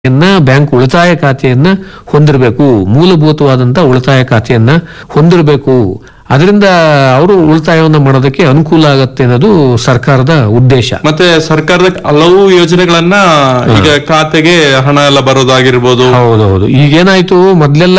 ಖಾತೆಯನ್ನ ಬ್ಯಾಂಕ್ ಉಳಿತಾಯ ಖಾತೆಯನ್ನ ಹೊಂದಿರಬೇಕು ಮೂಲಭೂತವಾದಂತ ಉಳಿತಾಯ ಖಾತೆಯನ್ನ ಹೊಂದಿರಬೇಕು ಅದರಿಂದ ಅವರು ಉಳಿತಾಯವನ್ನ ಮಾಡೋದಕ್ಕೆ ಅನುಕೂಲ ಆಗತ್ತೆ ಅನ್ನೋದು ಸರ್ಕಾರದ ಉದ್ದೇಶ ಮತ್ತೆ ಸರ್ಕಾರದ ಹಲವು ಯೋಜನೆಗಳನ್ನ ಈಗ ಖಾತೆಗೆ ಹಣ ಎಲ್ಲ ಬರೋದಾಗಿರ್ಬೋದು ಹೌದೌದು ಈಗೇನಾಯ್ತು ಮೊದ್ಲೆಲ್ಲ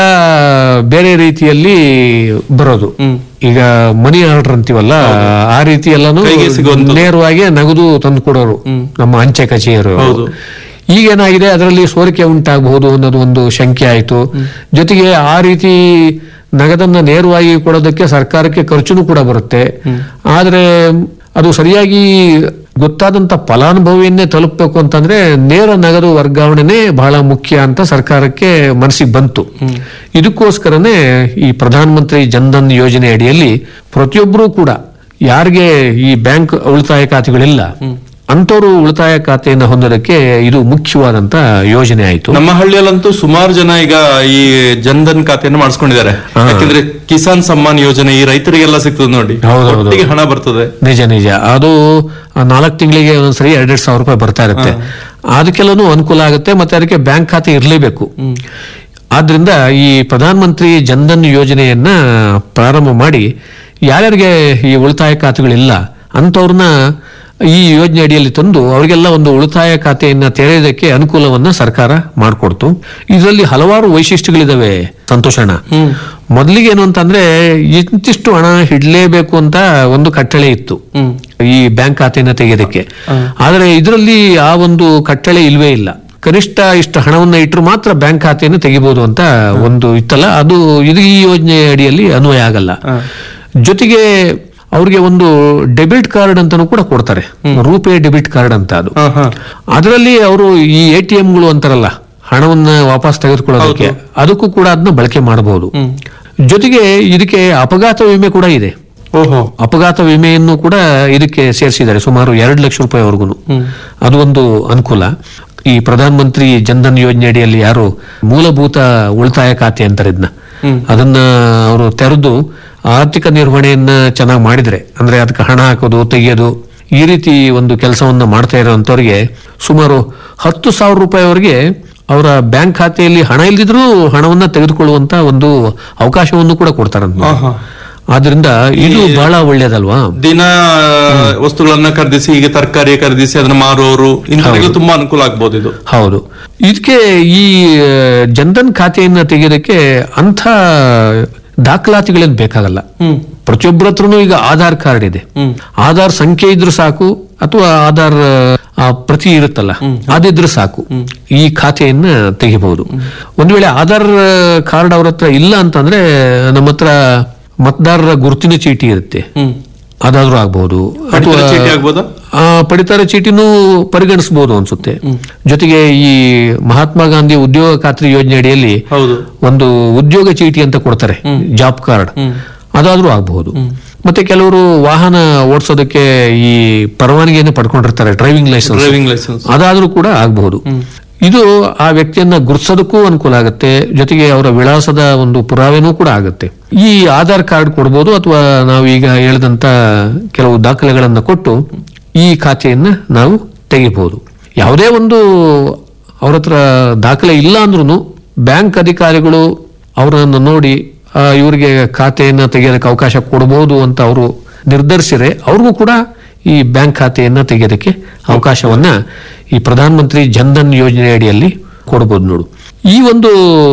ಬೇರೆ ರೀತಿಯಲ್ಲಿ ಬರೋದು ಈಗ ಮನಿ ಆರ್ಡರ್ ಅಂತೀವಲ್ಲ ಆ ರೀತಿ ಎಲ್ಲಾನು ಕೈಗೆ ಸಿಗುವಂಥದ್ದು. ನೇರವಾಗಿ ನಗದು ತಂದು ಕೊಡೋರು ನಮ್ಮ ಅಂಚೆ ಕಚೇರಿ ಹೌದು. ಈಗೇನಾಗಿದೆ ಅದರಲ್ಲಿ ಸೋರಿಕೆ ಉಂಟಾಗಬಹುದು ಅನ್ನೋದು ಒಂದು ಶಂಕೆ ಆಯ್ತು ಜೊತೆಗೆ ಆ ರೀತಿ ನಗದನ್ನ ನೇರವಾಗಿ ಕೊಡೋದಕ್ಕೆ ಸರ್ಕಾರಕ್ಕೆ ಖರ್ಚುನು ಕೂಡ ಬರುತ್ತೆ ಆದ್ರೆ ಅದು ಸರಿಯಾಗಿ ಗೊತ್ತಾದಂತ ಫಲಾನುಭವಿಯನ್ನೇ ತಲುಪಬೇಕು ಅಂತಂದ್ರೆ ನೇರ ನಗದು ವರ್ಗಾವಣೆನೇ ಬಹಳ ಮುಖ್ಯ ಅಂತ ಸರ್ಕಾರಕ್ಕೆ ಮನಸ್ಸಿಗೆ ಬಂತು ಇದಕ್ಕೋಸ್ಕರನೇ ಈ ಪ್ರಧಾನ ಮಂತ್ರಿ ಜನ್ಧನ್ ಯೋಜನೆ ಅಡಿಯಲ್ಲಿ ಪ್ರತಿಯೊಬ್ಬರೂ ಕೂಡ ಯಾರಿಗೆ ಈ ಬ್ಯಾಂಕ್ ಉಳಿತಾಯ ಖಾತೆಗಳಿಲ್ಲ ಅಂತವರು ಉಳಿತಾಯ ಖಾತೆಯನ್ನು ಹೊಂದೋದಕ್ಕೆ ಇದು ಮುಖ್ಯವಾದಂತ ಯೋಜನೆ ಆಯಿತು ನಮ್ಮ ಹಳ್ಳಿಯಲ್ಲಂತೂ ಸುಮಾರು ಜನ ಈಗ ಈ ಜನ್ಧನ್ ಖಾತೆಯನ್ನು ಮಾಡಿಸ್ಕೊಂಡಿದ್ದಾರೆ ಯಾಕಂದ್ರೆ ಕಿಸಾನ್ ಸಮ್ಮಾನ್ ಯೋಜನೆ ಈ ರೈತರಿಗೆಲ್ಲ ಸಿಗ್ತದೆ ನೋಡಿ ಹೌದೌದು. ಒಟ್ಟಿಗೆ ಹಣ ಬರ್ತದೆ ನಿಜ ನಿಜ ಅದು ನಾಲ್ಕು ತಿಂಗಳಿಗೆ ಒಂದ್ಸರಿ ಎರಡೆರಡು ಸಾವಿರ ರೂಪಾಯಿ ಬರ್ತಾ ಇರುತ್ತೆ ಅದಕ್ಕೆಲ್ಲನೂ ಅನುಕೂಲ ಆಗುತ್ತೆ ಮತ್ತೆ ಅದಕ್ಕೆ ಬ್ಯಾಂಕ್ ಖಾತೆ ಇರಲೇಬೇಕು ಆದ್ರಿಂದ ಈ ಪ್ರಧಾನ ಮಂತ್ರಿ ಜನ್ಧನ್ ಯೋಜನೆಯನ್ನ ಪ್ರಾರಂಭ ಮಾಡಿ ಯಾರ್ಯಾರಿಗೆ ಈ ಉಳಿತಾಯ ಖಾತೆಗಳಿಲ್ಲ ಅಂತವ್ರನ್ನ ಈ ಯೋಜನೆ ಅಡಿಯಲ್ಲಿ ತಂದು ಅವರಿಗೆಲ್ಲ ಒಂದು ಉಳಿತಾಯ ಖಾತೆಯನ್ನ ತೆರೆಯೋದಕ್ಕೆ ಅನುಕೂಲವನ್ನ ಸರ್ಕಾರ ಮಾಡಿಕೊಡ್ತು ಇದರಲ್ಲಿ ಹಲವಾರು ವೈಶಿಷ್ಟ್ಯಗಳಿದಾವೆ ಸಂತೋಷಣ ಮೊದಲಿಗೆ ಏನು ಅಂತಂದ್ರೆ ಇಂತಿಷ್ಟು ಹಣ ಇಡ್ಲೇಬೇಕು ಅಂತ ಒಂದು ಕಟ್ಟಳೆ ಇತ್ತು ಈ ಬ್ಯಾಂಕ್ ಖಾತೆಯನ್ನ ತೆಗೆಯೋದಕ್ಕೆ ಆದ್ರೆ ಇದರಲ್ಲಿ ಆ ಒಂದು ಕಟ್ಟಳೆ ಇಲ್ವೇ ಇಲ್ಲ ಕನಿಷ್ಠ ಇಷ್ಟು ಹಣವನ್ನ ಇಟ್ಟರು ಮಾತ್ರ ಬ್ಯಾಂಕ್ ಖಾತೆಯನ್ನು ತೆಗಿಬಹುದು ಅಂತ ಒಂದು ಇತ್ತಲ್ಲ ಅದು ಇದು ಈ ಯೋಜನೆ ಅಡಿಯಲ್ಲಿ ಅನ್ವಯ ಆಗಲ್ಲ ಜೊತೆಗೆ ಅವ್ರಿಗೆ ಒಂದು ಡೆಬಿಟ್ ಕಾರ್ಡ್ ಅಂತಾನು ಕೂಡ ಕೊಡ್ತಾರೆ ರೂಪೇ ಡೆಬಿಟ್ ಕಾರ್ಡ್ ಅಂತ ಅದು ಹ, ಹ. ಅದರಲ್ಲಿ ಅವರು ಈ ಎ ಟಿ ಎಂಗಳು ಅಂತಾರಲ್ಲ ಹಣವನ್ನ ವಾಪಸ್ ತೆಗೆದುಕೊಳ್ಳೋದಕ್ಕೆ ಅದಕ್ಕೂ ಕೂಡ ಅದನ್ನ ಬಳಕೆ ಮಾಡಬಹುದು ಜೊತೆಗೆ ಇದಕ್ಕೆ ಅಪಘಾತ ವಿಮೆ ಕೂಡ ಇದೆ ಓಹೋ ಅಪಘಾತ ವಿಮೆಯನ್ನು ಕೂಡ ಇದಕ್ಕೆ ಸೇರಿಸಿದ್ದಾರೆ ಸುಮಾರು ಎರಡು ಲಕ್ಷ ರೂಪಾಯಿವರೆಗೂ ಅದು ಒಂದು ಅನುಕೂಲ ಈ ಪ್ರಧಾನ ಮಂತ್ರಿ ಜನ್ಧನ್ ಯೋಜನೆ ಅಡಿಯಲ್ಲಿ ಯಾರು ಮೂಲಭೂತ ಉಳಿತಾಯ ಖಾತೆ ಅಂತಾರೆ ಇದನ್ನ ಅದನ್ನ ಅವರು ತೆರೆದು ಆರ್ಥಿಕ ನಿರ್ವಹಣೆಯನ್ನ ಚೆನ್ನಾಗಿ ಮಾಡಿದ್ರೆ ಅಂದ್ರೆ ಅದಕ್ಕೆ ಹಣ ಹಾಕೋದು ತೆಗೆಯೋದು ಈ ರೀತಿ ಒಂದು ಕೆಲಸವನ್ನ ಮಾಡ್ತಾ ಇರೋಂಥವ್ರಿಗೆ ಸುಮಾರು ಹತ್ತು ಸಾವಿರ ರೂಪಾಯಿವರೆಗೆ ಅವರ ಬ್ಯಾಂಕ್ ಖಾತೆಯಲ್ಲಿ ಹಣ ಇಲ್ದಿದ್ರೂ ಹಣವನ್ನ ತೆಗೆದುಕೊಳ್ಳುವಂತ ಒಂದು ಅವಕಾಶವನ್ನು ಕೂಡ ಕೊಡ್ತಾರಂತ ಆದ್ರಿಂದ ಇದು ಬಹಳ ಒಳ್ಳೇದಲ್ವಾ ದಿನ ವಸ್ತುಗಳನ್ನ ಖರೀದಿಸಿ ಈಗ ತರಕಾರಿ ಖರೀದಿಸಿ ಅದನ್ನ ಮಾರುವವರು ಇಂಥವರಿಗೆಲ್ಲ ತುಂಬಾ ಅನುಕೂಲ ಆಗ್ಬೋದು ಇದು ಹೌದು ಇದಕ್ಕೆ ಈ ಆ, ಜನ್ಧನ್ ಖಾತೆಯನ್ನ ತೆಗೆಯೋದಕ್ಕೆ ಅಂಥ ದಾಖಲಾತಿಗಳೇನು ಬೇಕಾಗಲ್ಲ ಪ್ರತಿಯೊಬ್ಬರ ಹತ್ರನೂ ಈಗ ಆಧಾರ್ ಕಾರ್ಡ್ ಇದೆ ಆಧಾರ್ ಸಂಖ್ಯೆ ಇದ್ರೂ ಸಾಕು ಅಥವಾ ಆಧಾರ್ ಆ, ಪ್ರತಿ ಇರುತ್ತಲ್ಲ ಅದಿದ್ರೆ ಸಾಕು ಈ ಖಾತೆಯನ್ನ ತೆಗಿಬಹುದು ಒಂದ್ ವೇಳೆ ಆಧಾರ್ ಕಾರ್ಡ್ ಅವ್ರ ಹತ್ರ ಇಲ್ಲ ಅಂತಂದ್ರೆ ನಮ್ಮ ಹತ್ರ ಮತದಾರರ ಗುರುತಿನ ಚೀಟಿ ಇರುತ್ತೆ ಅದಾದ್ರೂ ಆಗ್ಬಹುದು ಪಡಿತರ ಚೀಟಿ ಆಗ್ಬೋದಾ? ಆ ಪಡಿತರ ಚೀಟಿನೂ ಪರಿಗಣಿಸಬಹುದು ಅನ್ಸುತ್ತೆ ಜೊತೆಗೆ ಈ ಮಹಾತ್ಮ ಗಾಂಧಿ ಉದ್ಯೋಗ ಖಾತ್ರಿ ಯೋಜನೆ ಅಡಿಯಲ್ಲಿ ಹೌದು ಒಂದು ಉದ್ಯೋಗ ಚೀಟಿ ಅಂತ ಕೊಡ್ತಾರೆ ಜಾಬ್ ಕಾರ್ಡ್ ಅದಾದ್ರೂ ಆಗಬಹುದು ಮತ್ತೆ ಕೆಲವರು ವಾಹನ ಓಡಿಸೋದಕ್ಕೆ ಈ ಪರವಾನಗಿಯನ್ನು ಪಡ್ಕೊಂಡಿರ್ತಾರೆ ಡ್ರೈವಿಂಗ್ ಲೈಸೆನ್ಸ್ ಡ್ರೈವಿಂಗ್ ಲೈಸೆನ್ಸ್ ಅದಾದ್ರೂ ಕೂಡ ಆಗಬಹುದು ಇದು ಆ ವ್ಯಕ್ತಿಯನ್ನ ಗುರುತಿಸೋದಕ್ಕೂ ಅನುಕೂಲ ಆಗುತ್ತೆ ಜೊತೆಗೆ ಅವರ ವಿಳಾಸದ ಒಂದು ಪುರಾವೆನೂ ಕೂಡ ಆಗುತ್ತೆ ಈ ಆಧಾರ್ ಕಾರ್ಡ್ ಕೊಡ್ಬೋದು ಅಥವಾ ನಾವು ಈಗ ಹೇಳಿದಂತ ಕೆಲವು ದಾಖಲೆಗಳನ್ನ ಕೊಟ್ಟು ಈ ಖಾತೆಯನ್ನ ನಾವು ತೆಗಿಬಹುದು ಯಾವುದೇ ಒಂದು ಅವ್ರ ಹತ್ರ ದಾಖಲೆ ಇಲ್ಲ ಅಂದ್ರೂ ಬ್ಯಾಂಕ್ ಅಧಿಕಾರಿಗಳು ಅವರನ್ನು ನೋಡಿ ಆ, ಇವರಿಗೆ ಖಾತೆಯನ್ನ ತೆಗೆಯೋದಕ್ಕೆ ಅವಕಾಶ ಕೊಡಬಹುದು ಅಂತ ಅವರು ನಿರ್ಧರಿಸಿದ್ರೆ ಅವ್ರಿಗೂ ಕೂಡ ಈ ಬ್ಯಾಂಕ್ ಖಾತೆಯನ್ನ ತೆಗೆಯೋದಕ್ಕೆ ಅವಕಾಶವನ್ನ ಈ ಪ್ರಧಾನ ಮಂತ್ರಿ ಜನ್ಧನ್ ಯೋಜನೆ ಅಡಿಯಲ್ಲಿ ಕೊಡಬಹುದು ನೋಡು ಈ ಒಂದು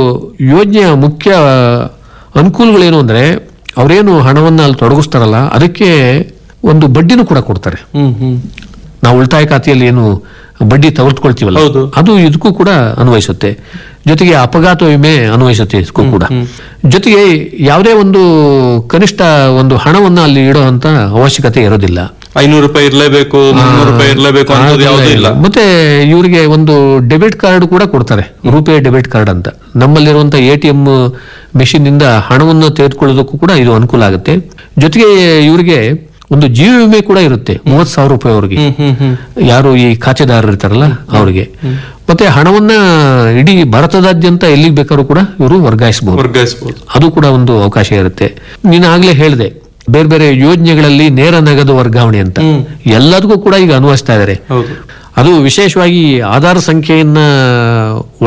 ಯೋಜನೆಯ ಮುಖ್ಯ ಅನುಕೂಲಗಳೇನು ಅಂದ್ರೆ ಅವರೇನು ಹಣವನ್ನ ಅಲ್ಲಿ ತೊಡಗಿಸ್ತಾರಲ್ಲ ಅದಕ್ಕೆ ಒಂದು ಬಡ್ಡಿನೂ ಕೂಡ ಕೊಡ್ತಾರೆ ಹ್ಮ್ ಹ್ಮ್ ನಾವು ಉಳಿತಾಯ ಖಾತೆಯಲ್ಲಿ ಏನು ಬಡ್ಡಿ ತೆಗೆದುಕೊಳ್ತೀವಲ್ಲ ಹೌದು. ಅದು ಇದಕ್ಕೂ ಕೂಡ ಅನ್ವಯಿಸುತ್ತೆ ಜೊತೆಗೆ ಅಪಘಾತ ವಿಮೆ ಅನ್ವಯಿಸುತ್ತೆ ಇದಕ್ಕೂ ಕೂಡ ಜೊತೆಗೆ ಯಾವುದೇ ಒಂದು ಕನಿಷ್ಠ ಒಂದು ಹಣವನ್ನ ಅಲ್ಲಿ ಇಡೋ ಅಂತ ಅವಶ್ಯಕತೆ ಇರೋದಿಲ್ಲ ಐನೂರು ರೂಪಾಯಿ ಇರ್ಲೇಬೇಕು ಮುನ್ನೂರು ರೂಪಾಯಿ ಇರ್ಲೇಬೇಕು ಅನ್ನೋದು ಯಾವುದೂ ಇಲ್ಲ ಮತ್ತೆ ಇವರಿಗೆ ಒಂದು ಡೆಬಿಟ್ ಕಾರ್ಡ್ ಕೂಡ ಕೊಡ್ತಾರೆ ರೂಪೇ ಡೆಬಿಟ್ ಕಾರ್ಡ್ ಅಂತ ನಮ್ಮಲ್ಲಿರುವಂತ ಎ ಟಿ ಎಂ ಮೆಷಿನ್ ಇಂದ ಹಣವನ್ನು ತೆಗೆದುಕೊಳ್ಳೋದಕ್ಕೂ ಕೂಡ ಇದು ಅನುಕೂಲ ಆಗುತ್ತೆ ಜೊತೆಗೆ ಇವರಿಗೆ ಒಂದು ಜೀವ ವಿಮೆ ಕೂಡ ಇರುತ್ತೆ ಮೂವತ್ ಸಾವಿರ ರೂಪಾಯಿ ಅವರಿಗೆ ಹ್ಮ್ ಹ್ಮ್ ಹ್ಮ್ ಯಾರು ಈ ಖಾತೆದಾರರು ಇರ್ತಾರಲ್ಲ ಅವರಿಗೆ ಮತ್ತೆ ಹಣವನ್ನ ಇಡೀ ಭಾರತದಾದ್ಯಂತ ಎಲ್ಲಿಗೆ ಬೇಕಾದ್ರೂ ಕೂಡ ಇವರು ವರ್ಗಾಯಿಸಬಹುದು ವರ್ಗಾಯಿಸಬಹುದು ಅದು ಕೂಡ ಒಂದು ಅವಕಾಶ ಇರುತ್ತೆ ನೀನು ಆಗ್ಲೇ ಹೇಳಿದೆ ಬೇರೆ ಬೇರೆ ಯೋಜನೆಗಳಲ್ಲಿ ನೇರ ನಗದು ವರ್ಗಾವಣೆ ಅಂತ ಎಲ್ಲದಕ್ಕೂ ಕೂಡ ಈಗ ಅನ್ವಯಿಸ್ತಾ ಇದ್ದಾರೆ ಹೌದು ಅದು ವಿಶೇಷವಾಗಿ ಆಧಾರ್ ಸಂಖ್ಯೆಯನ್ನ